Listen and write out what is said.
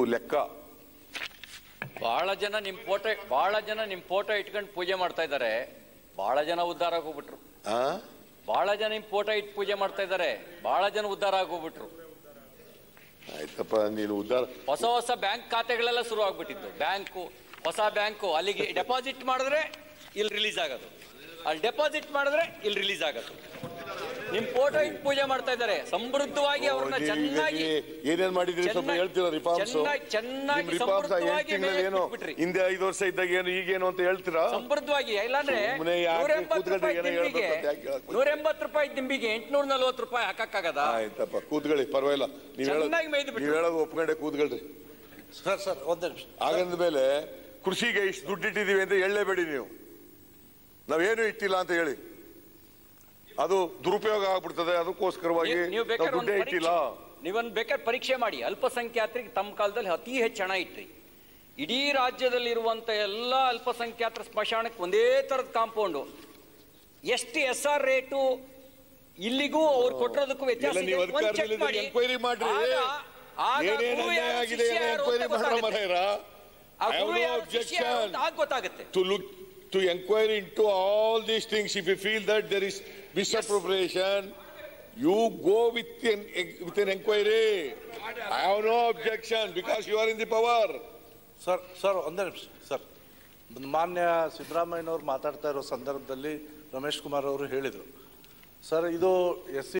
ಲೆಕ್ಕ ಬಹಳ ಜನ ನಿಮ್ ಫೋಟೋ ಬಹಳ ಜನ ನಿಮ್ ಫೋಟೋ ಇಟ್ಕೊಂಡು ಪೂಜೆ ಮಾಡ್ತಾ ಇದ್ದಾರೆ ಬಹಳ ಜನ ಉದ್ಧಾರ ಆಗೋಗ್ಬಿಟ್ರು ಆ ಬಹಳ ಜನ ನಿಮ್ ಫೋಟೋ ಇಟ್ಟು ಪೂಜೆ ಮಾಡ್ತಾ ಇದ್ದಾರೆ ಬಹಳ ಜನ ಉದ್ಧಾರ ಆಗೋಗ್ಬಿಟ್ರು ಆಯ್ತಪ್ಪ ನೀನು ಉದ್ದಾರ ಹೊಸ ಹೊಸ ಬ್ಯಾಂಕ್ ಖಾತೆಗಳೆಲ್ಲ ಶುರು ಆಗ್ಬಿಟ್ಟಿದ್ದು ಬ್ಯಾಂಕು ಹೊಸ ಬ್ಯಾಂಕು ಅಲ್ಲಿಗೆ ಡೆಪಾಸಿಟ್ ಮಾಡಿದ್ರೆ ಇಲ್ಲಿ ರಿಲೀಸ್ ಆಗೋದು ಅಲ್ಲಿ ಡೆಪಾಸಿಟ್ ಮಾಡಿದ್ರೆ ಇಲ್ಲಿ ರಿಲೀಸ್ ಆಗೋದು ನಿಮ್ ಫೋಟೋ ಇಟ್ಟು ಪೂಜೆ ಮಾಡ್ತಾ ಇದ್ದಾರೆ ಸಮೃದ್ಧವಾಗಿ ಅವ್ರನ್ನ ನೀವು ಈಗ ಚೆನ್ನಾಗಿ ಏನೇನ್ ಮಾಡಿದ್ರಿ ಸ್ವಲ್ಪ ಚೆನ್ನಾಗಿ- ಹೇಳ್ತೀರಾ ರಿಫಾರ್ಮ್ಸ್ ಚೆನ್ನಾಗಿ- ಚೆನ್ನಾಗಿ ನಿಮ್ ರಿಫಾರ್ಮ್ಸ್ ಎಂಟು ಸಮೃದ್ಧವಾಗಿ ತಿಂಗಳಲ್ಲಿ ಏನು ಬಿಟ್ಬಿಟ್ರಿ. ಹಿಂದೆ ಐದು ವರ್ಷ ಇದ್ದಾಗ ಏನು ಈಗೇನು ಅಂತ ಹೇಳ್ತೀರಾ ಸಮೃದ್ಧವಾಗಿ ಇಲ್ಲಾಂದ್ರೆ ಸುಮ್ನೆ ಯಾಕೆ ನೂರ ಎಂಬತ್ತು ಕೂತ್ಕೊಂಡು ರೂಪಾಯಿ ಏನೋ ದಿಂಬಿಗೆ ಹೇಳ್ಬೇಕು ಅಂತ ಯಾಕೆ ಹೇಳಕ್ ನೂರ ಎಂಬತ್ತು ರೂಪಾಯಿ ದಿಂಬಿಗೆ ಎಂಟ್ನೂರ ನಲ್ವತ್ತು ರೂಪಾಯಿ ಹಾಕಕ್ಕಾಗದ ಆಯ್ತಪ್ಪ ಕೂತ್ಕೊಳ್ಳಿ ಪರವಾಗಿಲ್ಲ ನೀವ್ ಹೇಳೋದು ಚೆನ್ನಾಗಿ ಮೇಯ್ದು ಬಿಟ್ರು. ನೀವ್ ಹೇಳೋದು ಒಪ್ಕೊಂಡೆ ಕೂತ್ಕೊಳ್ರಿ ಸರ್ ಸರ್ ಒಂದೇ ನಿಮಿಷ ಹಾಗಂದ ಮೇಲೆ ಕೃಷಿಗೆ ಇಷ್ಟು ದುಡ್ಡು ಇಟ್ಟಿದೀವಿ ಅಂತ ಹೇಳಲೇಬೇಡಿ ನೀವು ನಾವೇನು ಇಟ್ಟಿಲ್ಲ ಅಂತ ಹೇಳಿ ಅದು ದುರುಪಯೋಗ ಆಗ್ಬಿಡ್ತದೆ ಅದಕ್ಕೋಸ್ಕರವಾಗಿ ನೀವು- ನೀವು ನಾವು ಬೇಕಾದ್ರೆ ಒಂದು ದುಡ್ಡೇ ಇಟ್ಟಿಲ್ಲ ಪರೀಕ್ಷೆ ನೀವೊಂದು ಬೇಕಾದ್ರೆ ಪರೀಕ್ಷೆ ಮಾಡಿ ಅಲ್ಪಸಂಖ್ಯಾತರಿಗೆ ತಮ್ಮ ಕಾಲದಲ್ಲಿ ಅತಿ ಹೆಚ್ಚು ಹಣ ಇಟ್ರಿ ಇಡೀ ರಾಜ್ಯದಲ್ಲಿರುವಂತ ಎಲ್ಲ ಅಲ್ಪಸಂಖ್ಯಾತರ ಸ್ಮಶಾನಕ್ಕೆ ಒಂದೇ ತರದ ಕಾಂಪೌಂಡು ಎಷ್ಟು ಎಸ್ ಆರ್ ರೇಟು ಇಲ್ಲಿಗೂ ಅವ್ರು ಕೊಟ್ಟಿರೋದಕ್ಕೂ ವ್ಯತ್ಯಾಸ ಎಲ್ಲ ಇದೆ. ನೀವು ಒಂದ್ check ಅಧಿಕಾರದಲ್ಲಿ ಮಾಡಿ. enquiry ಮಾಡ್ರಿ. ಆಗ- ಆಗ ಏನೇನ್ ಗುರು ಅನ್ಯಾಯ ಯಾರು, ಆಗಿದೆ ಶಿಷ್ಯ ಯಾರು ಅಂತ ಎಂಕ್ವೈರಿ ಮಾಡೋಣ ಗೊತ್ತಾಗುತ್ತೆ. ಮನೆಯರ ಆ I have ಗುರು no ಯಾರು, ಶಿಷ್ಯ ಯಾರು objection. ಅಂತ ಆಗ ಗೊತ್ತಾಗುತ್ತೆ to look to inquire into all these things if you feel that there is misappropriation you go with an with an inquiry i have no objection because you are in the power sir sir ಒಂದೇ ನಿಮಿಷ sir ಮಾನ್ಯ ಸಿದ್ದರಾಮಯ್ಯನವರು ಮಾತಾಡ್ತಾ ಇರೋ ಸಂದರ್ಭದಲ್ಲಿ ರಮೇಶ್ ಕುಮಾರ್ ಅವರು ಹೇಳಿದರು sir ಇದು ಎಸ್